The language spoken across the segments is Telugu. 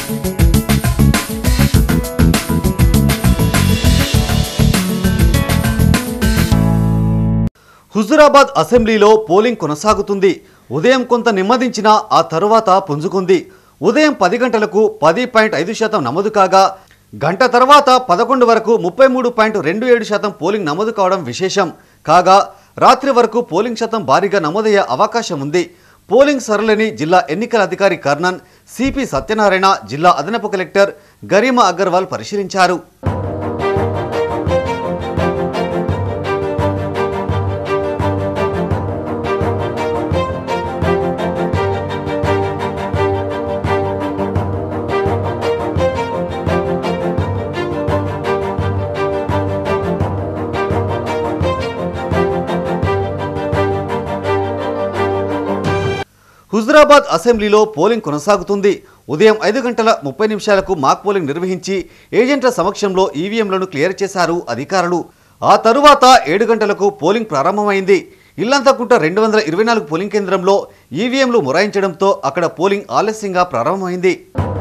హుజురాబాద్ అసెంబ్లీలో పోలింగ్ కొనసాగుతుంది ఉదయం కొంత నెమ్మదించినా ఆ తరువాత పుంజుకుంది ఉదయం పది గంటలకు పది పాయింట్ ఐదు శాతం నమోదు కాగా గంట తర్వాత పదకొండు వరకు ముప్పై మూడు పాయింట్ రెండు ఏడు శాతం పోలింగ్ నమోదు కావడం విశేషం కాగా రాత్రి వరకు పోలింగ్ శాతం భారీగా నమోదయ్యే అవకాశం ఉంది పోలింగ్ సరళిని జిల్లా ఎన్నికల అధికారి కర్ణన్ సిపి సత్యనారాయణ జిల్లా అదనపు కలెక్టర్ గరిమా అగర్వాల్ పరిశీలించారు హుజురాబాద్ అసెంబ్లీలో పోలింగ్ కొనసాగుతుంది ఉదయం ఐదు గంటల ముప్పై నిమిషాలకు మాక్ పోలింగ్ నిర్వహించి ఏజెంట్ల సమక్షంలో ఈవీఎంలను క్లియర్ చేశారు అధికారులు ఆ తరువాత ఏడు గంటలకు పోలింగ్ ప్రారంభమైంది ఇల్లంతకుంట రెండు వందల ఇరవై నాలుగు పోలింగ్ కేంద్రంలో ఈవీఎంలు మొరాయించడంతో అక్కడ పోలింగ్ ఆలస్యంగా ప్రారంభమైంది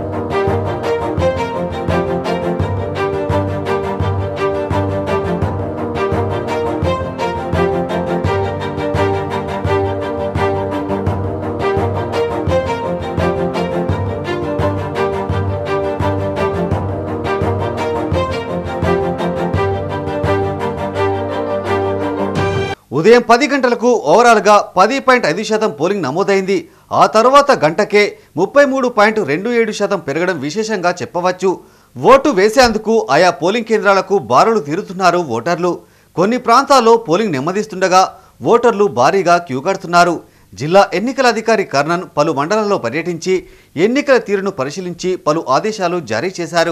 ఉదయం పది గంటలకు ఓవరాల్గా పది పాయింట్ ఐదు శాతం పోలింగ్ నమోదైంది ఆ తర్వాత గంటకే ముప్పై మూడు పాయింట్ రెండు ఏడు శాతం పెరగడం విశేషంగా చెప్పవచ్చు ఓటు వేసేందుకు ఆయా పోలింగ్ కేంద్రాలకు బారులు తీరుతున్నారు ఓటర్లు కొన్ని ప్రాంతాల్లో పోలింగ్ నెమ్మదిస్తుండగా ఓటర్లు భారీగా క్యూ కడుతున్నారు జిల్లా ఎన్నికల అధికారి కర్ణన్ పలు మండలాల్లో పర్యటించి ఎన్నికల తీరును పరిశీలించి పలు ఆదేశాలు జారీ చేశారు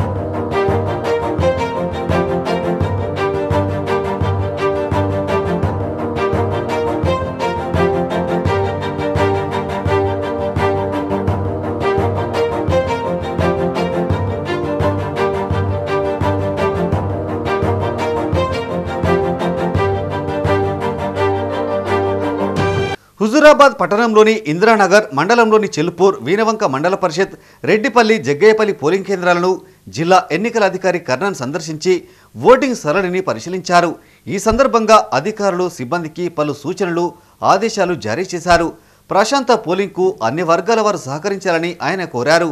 హుజురాబాద్ పట్టణంలోని ఇందిరానగర్ మండలంలోని చెలుపూర్ వీనవంక మండల పరిషత్ రెడ్డిపల్లి జగ్గయ్యపల్లి పోలింగ్ కేంద్రాలను జిల్లా ఎన్నికల అధికారి కర్ణన్ సందర్శించి ఓటింగ్ సరళిని పరిశీలించారు ఈ సందర్భంగా అధికారులు సిబ్బందికి పలు సూచనలు ఆదేశాలు జారీ చేశారు ప్రశాంత పోలింగ్కు అన్ని వర్గాల వారు సహకరించాలని ఆయన కోరారు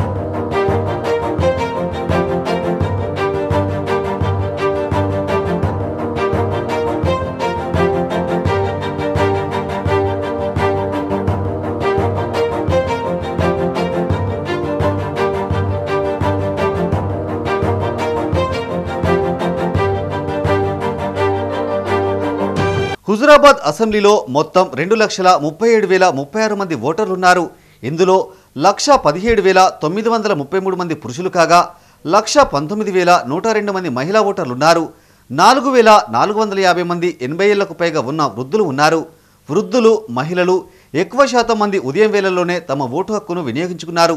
హుజురాబాద్ అసెంబ్లీలో మొత్తం రెండు లక్షల ముప్పై ఏడు వేల ముప్పై ఆరు మంది ఓటర్లున్నారు ఇందులో లక్ష పదిహేడు వేల తొమ్మిది వందల ముప్పై మూడు మంది పురుషులు కాగా లక్ష పంతొమ్మిది వేల నూట రెండు మంది మహిళా ఓటర్లున్నారు నాలుగు వేల నాలుగు వందల యాభై మంది ఎనభై ఏళ్లకు పైగా ఉన్న వృద్ధులు ఉన్నారు వృద్ధులు మహిళలు ఎక్కువ శాతం మంది ఉదయం వేళల్లోనే తమ ఓటు హక్కును వినియోగించుకున్నారు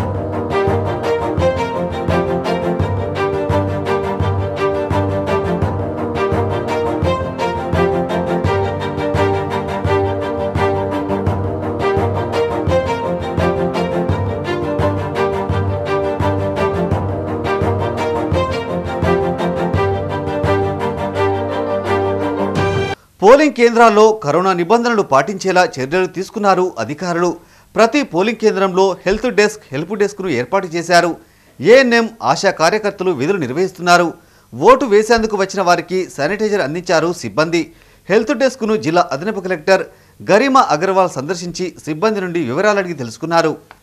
పోలింగ్ కేంద్రాల్లో కరోనా నిబంధనలు పాటించేలా చర్యలు తీసుకున్నారు అధికారులు ప్రతి పోలింగ్ కేంద్రంలో హెల్త్ డెస్క్ హెల్ప్ డెస్క్ను ఏర్పాటు చేశారు ఏఎన్ఎం ఆశా కార్యకర్తలు విధులు నిర్వహిస్తున్నారు ఓటు వేసేందుకు వచ్చిన వారికి శానిటైజర్ అందించారు సిబ్బంది హెల్త్ డెస్క్ను జిల్లా అదనపు కలెక్టర్ గరిమా అగర్వాల్ సందర్శించి సిబ్బంది నుండి వివరాలు అడిగి తెలుసుకున్నారు